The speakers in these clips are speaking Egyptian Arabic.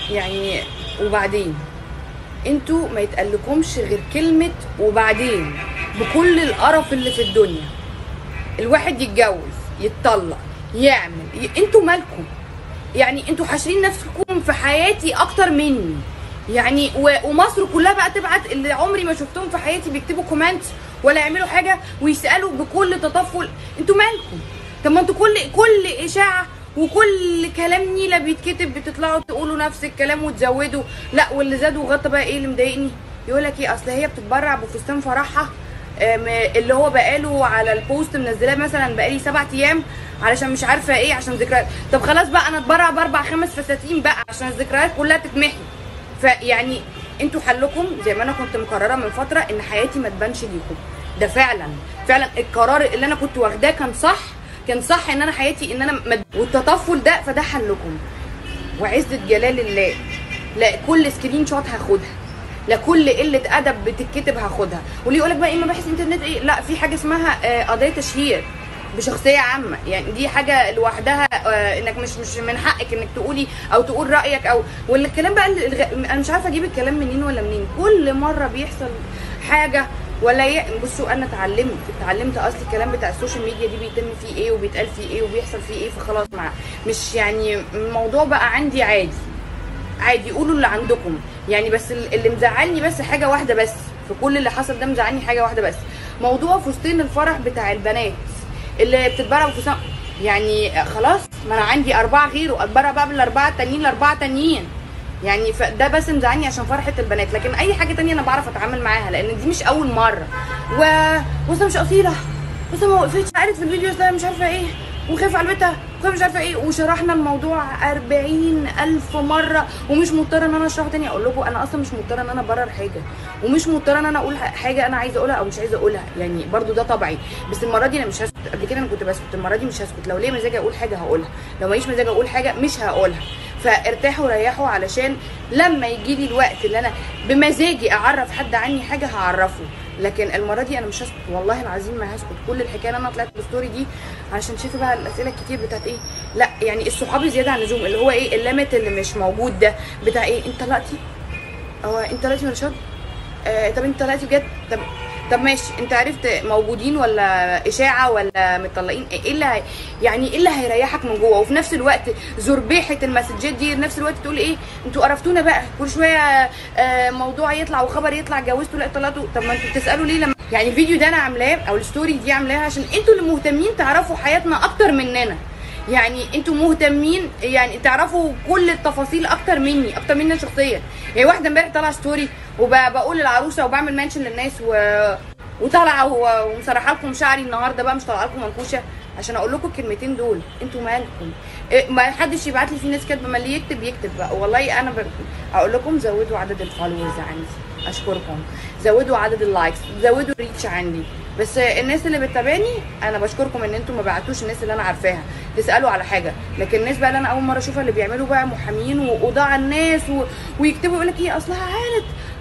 يعني وبعدين انتوا ما يتقلكمش غير كلمه وبعدين بكل القرف اللي في الدنيا الواحد يتجوز يتطلق يعمل ي... انتوا مالكم يعني انتوا حاشرين نفسكم في حياتي اكتر مني يعني و... ومصر كلها بقى تبعت اللي عمري ما شفتهم في حياتي بيكتبوا كومنت ولا يعملوا حاجه ويسالوا بكل تطفل انتوا مالكم طب ما انتوا كل كل اشاعه وكل كلام نيله بيتكتب بتطلعوا تقولوا نفس الكلام وتزودوا لا واللي زاد وغطى بقى ايه اللي مضايقني يقول لك ايه اصل هي بتتبرع بفستان فرحها آم، اللي هو بقاله على البوست منزلاه مثلا بقالي سبع ايام علشان مش عارفه ايه عشان ذكريات طب خلاص بقى انا اتبرع باربع خمس فساتين بقى عشان الذكريات كلها تتمحي فيعني انتوا حلكم زي ما انا كنت مقرره من فتره ان حياتي ما تبانش ليكم ده فعلا فعلا القرار اللي انا كنت واخداه كان صح كان صح ان انا حياتي ان انا مد... والتطفل ده فده حلكم وعزة جلال الله لا كل سكرين شوت هاخدها لا كل قله ادب بتتكتب هاخدها واللي يقول لك بقى ايه مباحث انترنت ايه لا في حاجه اسمها آه، قضيه تشهير بشخصيه عامه يعني دي حاجه لوحدها آه، انك مش مش من حقك انك تقولي او تقول رايك او والكلام بقى الغ... انا مش عارفه اجيب الكلام منين ولا منين كل مره بيحصل حاجه ولا ي... بصوا انا اتعلمت اتعلمت اصل الكلام بتاع السوشيال ميديا دي بيتم فيه ايه وبيتقال فيه ايه وبيحصل فيه ايه فخلاص مع مش يعني الموضوع بقى عندي عادي عادي قولوا اللي عندكم يعني بس ال- اللي مزعلني بس حاجه واحده بس في كل اللي حصل ده مزعلني حاجه واحده بس موضوع فستان الفرح بتاع البنات اللي بتتبرع بفستان يعني خلاص ما انا عندي اربعه غيره اتبرع بقى بالاربعه التانيين الاربعه تانيين يعني فده بس مزعلني عشان فرحه البنات لكن اي حاجه تانية انا بعرف اتعامل معاها لان دي مش اول مره و بص مش اصيله بص ما وقفتش قالت في الفيديو ده مش عارفه ايه وخاف على بيتها وخاف مش عارفه ايه وشرحنا الموضوع 40 الف مره ومش مضطره ان انا اشرحه تاني اقول لكم انا اصلا مش مضطره ان انا ابرر حاجه ومش مضطره ان انا اقول حاجه انا عايزه اقولها او مش عايزه اقولها يعني برضو ده طبعي بس المره دي انا مش هسكت قبل كده انا كنت بسكت المره دي مش هسكت لو ليه مزاجي اقول حاجه هقولها لو ماليش مزاج اقول حاجه مش هقولها فارتاحوا وريحوا علشان لما يجي لي الوقت اللي انا بمزاجي اعرف حد عني حاجه هعرفه لكن المره دي انا مش هسكت والله العظيم ما هسكت كل الحكايه ان انا طلعت بالستوري دي علشان شايفه بقى الاسئله الكتير بتاعت ايه لا يعني الصحاب زياده عن اللزوم اللي هو ايه الليميت اللي مش موجود ده بتاع ايه انت طلقتي هو انت طلقتي ولا شرب آه طب انت طلقتي بجد طب طب ماشي انت عرفت موجودين ولا اشاعه ولا مطلقين ايه اللي هي يعني ايه اللي هيريحك من جوه وفي نفس الوقت زربيحه المسجات دي في نفس الوقت تقول ايه انتوا قرفتونا بقى كل شويه آه موضوع يطلع وخبر يطلع اتجوزتوا لا طلقتوا طب ما انتوا بتسالوا ليه لما يعني الفيديو ده انا عاملاه او الستوري دي عاملاها عشان انتوا اللي مهتمين تعرفوا حياتنا اكتر مننا يعني انتوا مهتمين يعني تعرفوا كل التفاصيل اكتر مني اكتر مني شخصيا يعني واحده امبارح طالعه ستوري وبقول للعروسه وبعمل منشن للناس و... وطالعه و- ومسرحه لكم شعري النهارده بقى مش طالعه لكم منكوشه عشان اقول لكم الكلمتين دول انتوا مالكم إيه، ما حدش يبعت لي في ناس كاتبه ما اللي يكتب يكتب بقى والله انا ب... اقول لكم زودوا عدد الفولورز عندي اشكركم زودوا عدد اللايكس زودوا الريتش عندي بس الناس اللي بتتابعني انا بشكركم ان انتوا ما بعتوش الناس اللي انا عارفاها تسالوا على حاجه لكن الناس بقى اللي انا اول مره اشوفها اللي بيعملوا بقى محامين وقضاء على الناس و... ويكتبوا يقول لك ايه اصلها عانت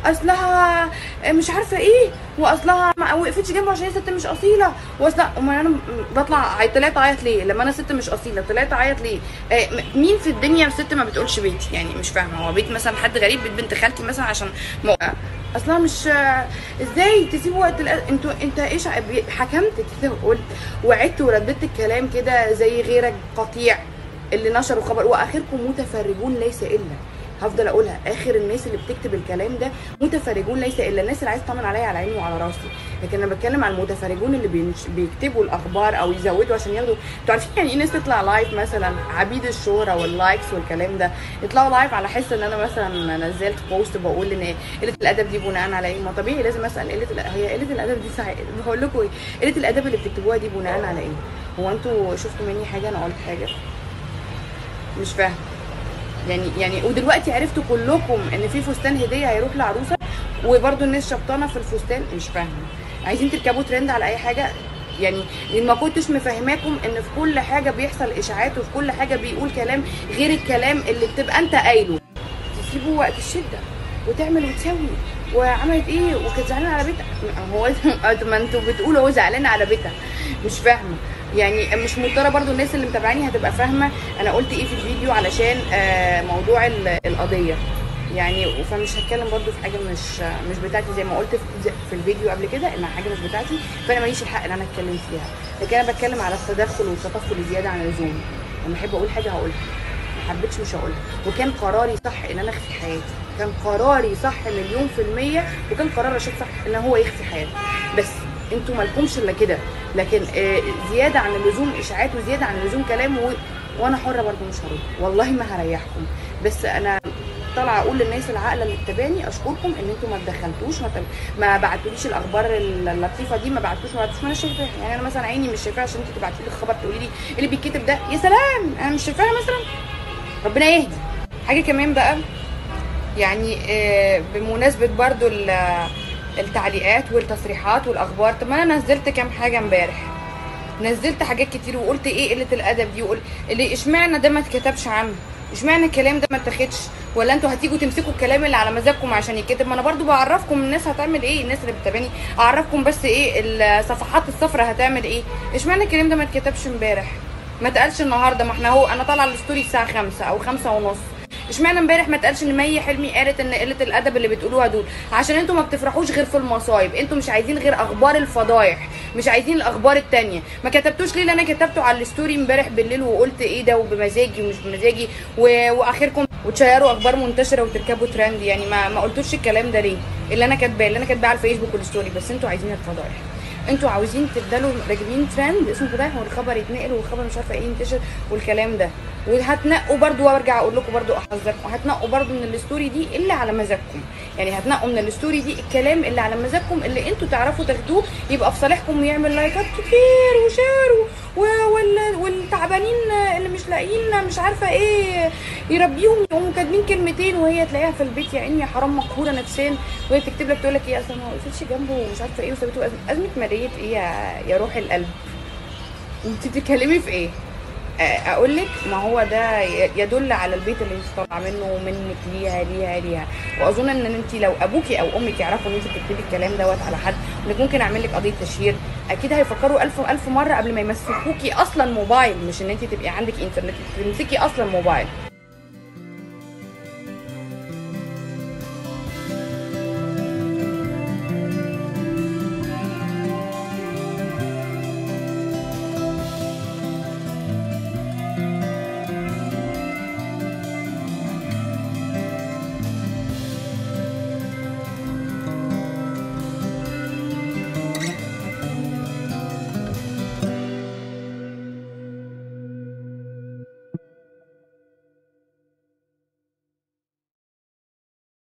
اصلها مش عارفه ايه واصلها ما وقفتش جنبه عشان هي ست مش اصيله واصلا امال انا بطلع عي- طلعت اعيط ليه لما انا ست مش اصيله طلعت اعيط ليه آه، م- مين في الدنيا ست ما بتقولش بيتي يعني مش فاهمه هو بيت مثلا حد غريب بيت بنت خالتي مثلا عشان م... اصلا مش آه، ازاي تسيبوا وقت الأ... انتوا انت ايش ع- بي- حكمت كده وقلت وعدت ورددت الكلام كده زي غيرك قطيع اللي نشروا خبر واخركم متفرجون ليس الا هفضل اقولها اخر الناس اللي بتكتب الكلام ده متفرجون ليس الا الناس اللي عايز تطمن عليا على عيني وعلى راسي لكن انا بتكلم عن المتفرجون اللي بينش- بيكتبوا الاخبار او يزودوا عشان ياخدوا انتوا عارفين يعني ايه ناس تطلع لايف مثلا عبيد الشهره واللايكس والكلام ده يطلعوا لايف على حس ان انا مثلا نزلت بوست بقول ان قله الادب دي بناء على ايه ما طبيعي لازم اسال قله الأ- هي قله الادب دي صحيح بقول لكم ايه قله الادب اللي بتكتبوها دي بناء على ايه هو انتوا شفتوا مني حاجه انا قلت حاجه مش فاهم يعني يعني ودلوقتي عرفتوا كلكم ان في فستان هديه هيروح لعروسه وبرده الناس شبطانه في الفستان مش فاهمه عايزين تركبوا ترند على اي حاجه يعني ما كنتش مفهماكم ان في كل حاجه بيحصل اشاعات وفي كل حاجه بيقول كلام غير الكلام اللي بتبقى انت قايله تسيبه وقت الشده وتعمل وتسوي وعملت ايه وكانت زعلانه على بيتها هو ما انتوا بتقولوا هو زعلانه على بيتها مش فاهمه يعني مش مضطره برضو الناس اللي متابعاني هتبقى فاهمه انا قلت ايه في الفيديو علشان آه، موضوع ال- القضيه يعني فمش هتكلم برضو في حاجه مش مش بتاعتي زي ما قلت في- في الفيديو قبل كده انها حاجه مش بتاعتي فانا ماليش الحق ان انا اتكلم فيها لكن انا بتكلم على التدخل والتطفل الزياده عن اللزوم لما احب اقول حاجه هقولها ما حبيتش مش هقولها وكان قراري صح ان انا اخفي حياتي كان قراري صح مليون في المية وكان قرار رشيد صح ان هو يخفي حياته بس انتوا مالكمش الا كده لكن آه، زياده عن اللزوم اشاعات وزياده عن اللزوم كلام و... وانا حره برضه مش هرد والله ما هريحكم بس انا طالعه اقول للناس العاقله اللي بتتابعني اشكركم ان انتوا ما تدخلتوش ما, تب- ما بعتوليش الاخبار اللطيفه دي ما بعتوش ما بعتوش ما انا شايفاها يعني انا مثلا عيني مش شايفاها عشان انت تبعتي لي الخبر تقولي لي ايه اللي بيتكتب ده يا سلام انا مش شايفاها مثلا ربنا يهدي حاجه كمان بقى يعني آه، بمناسبه برضو ال- التعليقات والتصريحات والاخبار طب ما انا نزلت كام حاجه امبارح نزلت حاجات كتير وقلت ايه قله الادب دي وقل اللي اشمعنى ده ما اتكتبش عنه اشمعنى الكلام ده ما اتاخدش ولا انتوا هتيجوا تمسكوا الكلام اللي على مزاجكم عشان يتكتب ما انا برضو بعرفكم الناس هتعمل ايه الناس اللي بتتابعني اعرفكم بس ايه الصفحات الصفراء هتعمل ايه اشمعنى الكلام ده ما اتكتبش امبارح ما اتقالش النهارده ما احنا اهو انا طالعه الستوري الساعه 5 او 5 ونص اشمعنى امبارح ما اتقالش ان مي حلمي قالت ان قله الادب اللي بتقولوها دول عشان انتوا ما بتفرحوش غير في المصايب انتوا مش عايزين غير اخبار الفضايح مش عايزين الاخبار التانية ما كتبتوش ليه اللي انا كتبته على الستوري امبارح بالليل وقلت ايه ده وبمزاجي ومش بمزاجي و... واخركم وتشيروا اخبار منتشره وتركبوا ترند يعني ما ما قلتوش الكلام ده ليه اللي انا كاتباه اللي انا كاتباه على الفيسبوك والستوري بس انتوا عايزين الفضايح انتوا عاوزين تفضلوا راكبين ترند اسمه فضايح والخبر يتنقل والخبر مش عارفه ايه ينتشر والكلام ده وهتنقوا برضو وارجع اقول لكم برضو احذركم هتنقوا برضو من الستوري دي اللي على مزاجكم يعني هتنقوا من الستوري دي الكلام اللي على مزاجكم اللي انتوا تعرفوا تاخدوه يبقى في صالحكم ويعمل لايكات كتير وشير و- وال- والتعبانين اللي مش لاقيين مش عارفه ايه يربيهم يقوموا كاتبين كلمتين وهي تلاقيها في البيت يا عيني يا حرام مقهوره نفسيا وهي بتكتب لك تقول لك ايه اصلا ما وقفتش جنبه ومش عارفه ايه وسابته أزمة- ازمه ماليه ايه يا, يا روح القلب انت بتتكلمي في ايه اقول لك ما هو ده يدل على البيت اللي انت طالعه منه ومنك ليها ليها ليها واظن ان انت لو ابوكي او امك يعرفوا ان انت بتكتبي الكلام دوت على حد انك ممكن اعمل لك قضيه تشهير اكيد هيفكروا الف الف مره قبل ما يمسكوكي اصلا موبايل مش ان انت تبقي عندك انترنت تمسكي اصلا موبايل